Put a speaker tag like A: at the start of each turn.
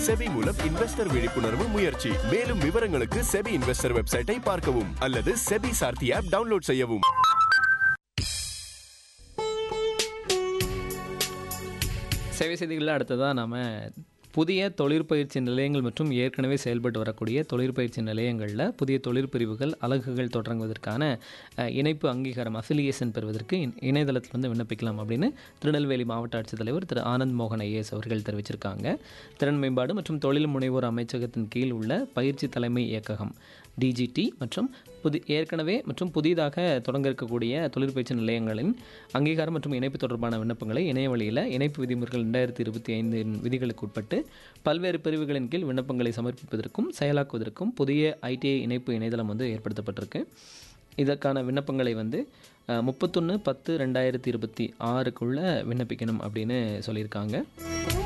A: SEBI மூலம் investor விழிப்புணர்வு முயற்சி மேலும் விவரங்களுக்கு செபி இன்வெஸ்டர் வெப்சைட்டை பார்க்கவும் அல்லது செபி சார்த்தி ஆப் டவுன்லோட் செய்யவும்
B: சேவை செய்திகளில் அடுத்ததாக நாம் புதிய தொழிற்பயிற்சி நிலையங்கள் மற்றும் ஏற்கனவே செயல்பட்டு வரக்கூடிய தொழிற்பயிற்சி நிலையங்களில் புதிய தொழிற்பிரிவுகள் அலகுகள் தொடங்குவதற்கான அஹ், இணைப்பு அங்கீகாரம் அஃபிலியேஷன் பெறுவதற்கு இணை- இணையதளத்தில் வந்து விண்ணப்பிக்கலாம் அப்படின்னு திருநெல்வேலி மாவட்ட ஆட்சித்தலைவர் திரு ஆனந்த் மோகன் ஐஏஎஸ் அவர்கள் தெரிவிச்சிருக்காங்க திறன் மேம்பாடு மற்றும் தொழில் முனைவோர் அமைச்சகத்தின் கீழ் உள்ள பயிற்சி தலைமை இயக்ககம் டிஜிடி மற்றும் புதி ஏற்கனவே மற்றும் புதிதாக தொடங்க இருக்கக்கூடிய தொழிற்பயிற்சி நிலையங்களின் அங்கீகாரம் மற்றும் இணைப்பு தொடர்பான விண்ணப்பங்களை இணைய வழியில் இணைப்பு விதிமுறைகள் ரெண்டாயிரத்தி இருபத்தி ஐந்தின் விதிகளுக்கு உட்பட்டு பல்வேறு பிரிவுகளின் கீழ் விண்ணப்பங்களை சமர்ப்பிப்பதற்கும் செயலாக்குவதற்கும் புதிய ஐடிஐ இணைப்பு இணையதளம் வந்து ஏற்படுத்தப்பட்டிருக்கு இதற்கான விண்ணப்பங்களை வந்து முப்பத்தொன்று பத்து ரெண்டாயிரத்தி இருபத்தி ஆறுக்குள்ளே விண்ணப்பிக்கணும் அப்படின்னு சொல்லியிருக்காங்க